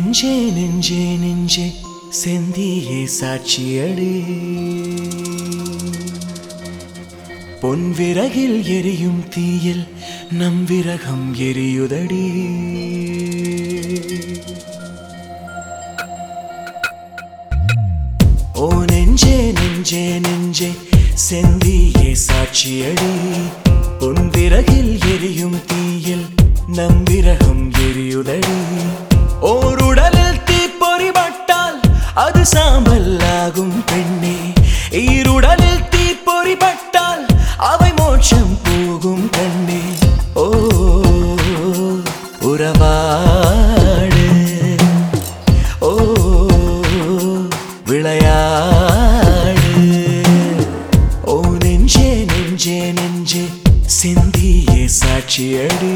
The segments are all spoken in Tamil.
நெஞ்சே நெஞ்சே நெஞ்சே செந்தியே சாட்சியடி பொன் விறகில் எரியும் தீயில் நம் விரகம் எரியுதடி ஓ நெஞ்சே நெஞ்சே நெஞ்சே செந்தியே சாட்சியடி பொன் விறகில் எரியும் தீயில் நம் விரகம் எரியுதடி ஓருடலில் தீப்பொறி பட்டால் அது சாம்பல் ஆகும் பெண்ணே ஈருடலில் தீப்பொறி பட்டால் அவை மோட்சம் போகும் கண்ணே ஓ உறவாடு ஓ விளையாடு ஓ நெஞ்சே நெஞ்சே நெஞ்சே சிந்தியே சாட்சியடி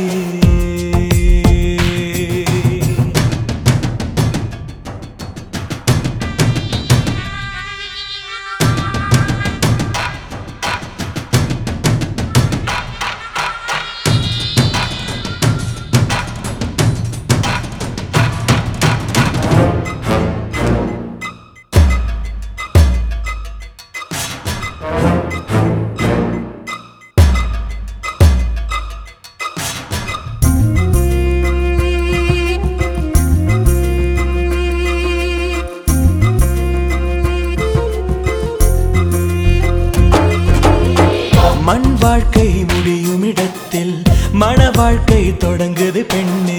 மண் வாழ்க்கை முடியும் இடத்தில் மன வாழ்க்கை தொடங்குது பெண்ணே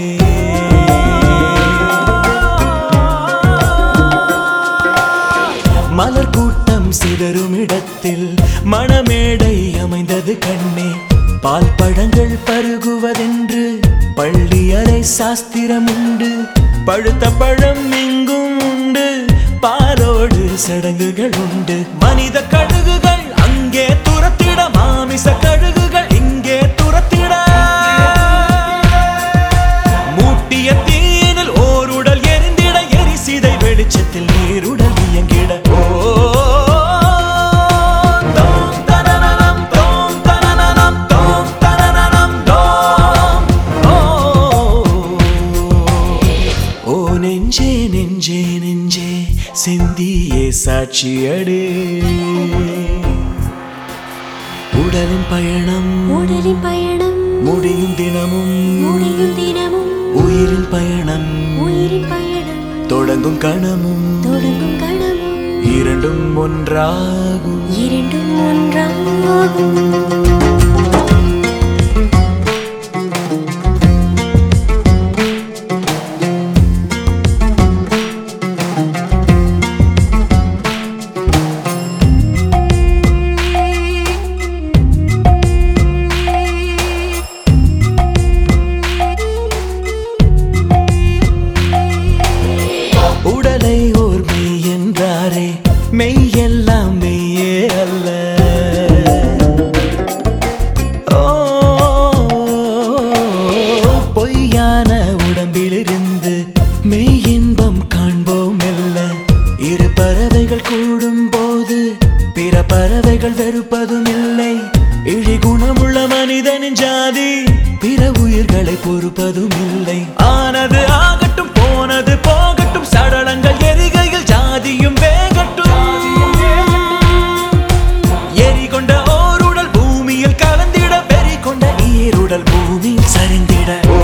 மலர் கூட்டம் சிதறும் இடத்தில் மணமேடை அமைந்தது கண்ணே பால் பழங்கள் பருகுவதென்று பள்ளி அறை சாஸ்திரம் உண்டு பழுத்த பழம் எங்கும் உண்டு பாலோடு சடங்குகள் உண்டு மனித கழுகுகள் அங்கே துரத்திட மாமிச கழுகுகள் இங்கே துரத்திட மூட்டிய தீனில் ஓருடல் எரிந்திட எரிசிதை வெளிச்சத்தில் நீருடல் இயங்கிட ஓ தோம் தனனனம், தோம் தனனனம், தோம் தனனனம், தோம். ஓ, ஓ நெஞ்சே நெஞ்சே நெஞ்சே சிந்தியே சாட்சியடே உடலின் பயணம் உடலின் பயணம் முடியும் தினமும் முடியும் தினமும் உயிரின் பயணம் உயிரின் பயணம் தொடங்கும் கணமும் தொடங்கும் கணமும் இரண்டும் ஒன்றாகும் இரண்டும் ஒன்றாகும் உடலை ஓர் மெய் என்றாரே மெய் எல்லாம் மெய்யே அல்ல ஓ, பொய்யான உடம்பிலிருந்து மெய் இன்பம் காண்போம் மெல்ல இரு பறவைகள் கூடும் போது பிற பறவைகள் வெறுப்பதும் இல்லை இழி குணமுள்ள மனிதனின் ஜாதி பிற உயிர்களை பொறுப்பதும் இல்லை ஆனது ஆகட்டும் போனது போகட்டும் சடலங்கள் எரிகையில் ஜாதியும் வேகட்டும் எரி கொண்ட ஓருடல் பூமியில் கலந்திட வெறி கொண்ட ஈருடல் பூமியில் சரிந்திட ஓ,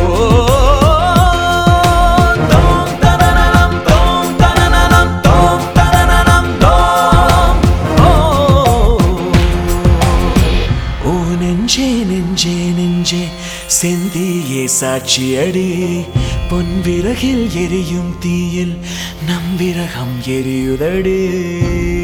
தோம் தனனனம், தோம் தனனனம், தோம் தனனனம், தோம். ஓ, ஓ நெஞ்சே நெஞ்சே நெஞ்சே செந்தியே சாட்சியடி பொன் விறகில் எரியும் தீயில் நம் விரகம் எரியுதடி